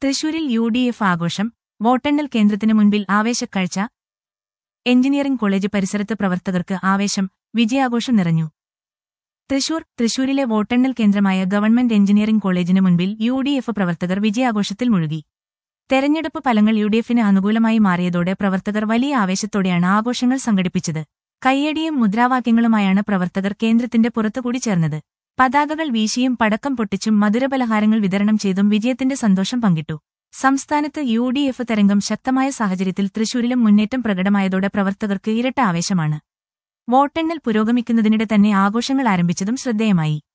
തൃശൂരിൽ U D F ആഘോഷം വോട്ടെണ്ണൽ കേന്ദ്രത്തിനു മുൻപിൽ ആവേശക്കാഴ്ച എഞ്ചിനീയറിംഗ് കോളേജ് പരിസരത്ത് പ്രവർത്തകർക്ക് ആവേശം വിജയാഘോഷം നിറഞ്ഞു തൃശൂർ തൃശൂരിലെ വോട്ടെണ്ണൽ കേന്ദ്രമായ ഗവൺമെന്റ് എഞ്ചിനീയറിംഗ് കോളേജിന് മുൻപിൽ യു ഡി എഫ് പ്രവർത്തകർ വിജയാഘോഷത്തിൽ മുഴുകി തെരഞ്ഞെടുപ്പ് ഫലങ്ങൾ യു ഡി എഫിന് അനുകൂലമായി മാറിയതോടെ പ്രവർത്തകർ വലിയ ആവേശത്തോടെയാണ് ആഘോഷങ്ങൾ സംഘടിപ്പിച്ചത് കയ്യടിയും മുദ്രാവാക്യങ്ങളുമായാണ് പ്രവർത്തകർ കേന്ദ്രത്തിന്റെ പുറത്തുകൂടി ചേർന്നത് പതാകകൾ വീശിയും പടക്കം പൊട്ടിച്ചും മധുരപലഹാരങ്ങൾ വിതരണം ചെയ്തും വിജയത്തിന്റെ സന്തോഷം പങ്കിട്ടു സംസ്ഥാനത്ത് യു ഡി എഫ് തരംഗം ശക്തമായ സാഹചര്യത്തിൽ തൃശൂരിലും മുന്നേറ്റം പ്രകടമായതോടെ പ്രവർത്തകർക്ക് ഇരട്ട ആവേശമാണ് വോട്ടെണ്ണൽ പുരോഗമിക്കുന്നതിനിടെ തന്നെ ആഘോഷങ്ങൾ ആരംഭിച്ചതും ശ്രദ്ധേയമായി